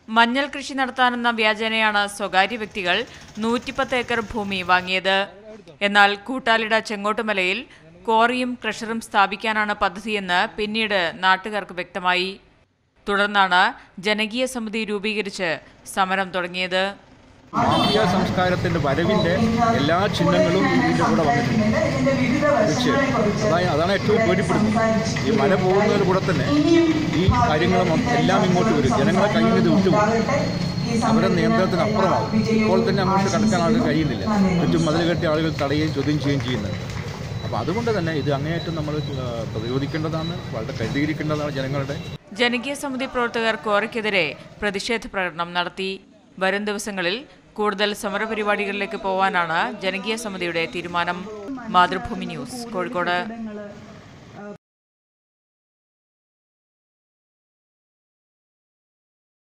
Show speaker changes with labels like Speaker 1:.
Speaker 1: മഞ്ഞൾ കൃഷി നടത്താനെന്ന വ്യാജേനയാണ് സ്വകാര്യ വ്യക്തികൾ നൂറ്റിപ്പത്ത് ഏക്കർ ഭൂമി വാങ്ങിയത് എന്നാൽ കൂട്ടാലിട ചെങ്ങോട്ടുമലയിൽ ക്വാറിയും ക്രഷറും സ്ഥാപിക്കാനാണ് പദ്ധതിയെന്ന് പിന്നീട് നാട്ടുകാർക്ക് വ്യക്തമായി തുടർന്നാണ് ജനകീയ സമിതി രൂപീകരിച്ച് സമരം തുടങ്ങിയത്
Speaker 2: മാഫിയ സംസ്കാരത്തിന്റെ വരവിന്റെ എല്ലാ ചിഹ്നങ്ങളും ഇതിന്റെ കൂടെ വന്നിട്ടുണ്ട് തീർച്ചയായും അതായത് അതാണ് ഏറ്റവും പേടിപ്പെടുന്നത് ഈ മല പോകുന്നതിൽ കൂടെ തന്നെ ഈ കാര്യങ്ങളും എല്ലാം ഇങ്ങോട്ട് വരും ജനങ്ങളെ കയ്യിൽ ഇത് വിട്ടുപോകും അവരെ നിയന്ത്രണത്തിന് അപ്പുറമാവും ഇപ്പോൾ തന്നെ അങ്ങോട്ട് കടക്കാൻ ആൾക്ക് കഴിയുന്നില്ല ചുറ്റും മതിൽ കെട്ടി ആളുകൾ തടയുകയും ചോദ്യം ചെയ്യുകയും ചെയ്യുന്നുണ്ട് അപ്പോൾ അതുകൊണ്ട് തന്നെ ഇത് അങ്ങേയറ്റം നമ്മൾ ആ, പ്രതിരോധിക്കേണ്ടതാണ് വളരെ കരുതിയിരിക്കേണ്ടതാണ് ജനങ്ങളുടെ
Speaker 1: ജനകീയ സമിതി പ്രവർത്തകർ ക്വാറിക്കെതിരെ പ്രതിഷേധ പ്രകടനം നടത്തി വരും ദിവസങ്ങളിൽ കൂടുതൽ സമരപരിപാടികളിലേക്ക് പോവാനാണ് ജനകീയ സമിതിയുടെ തീരുമാനം മാതൃഭൂമി ന്യൂസ് കോഴിക്കോട്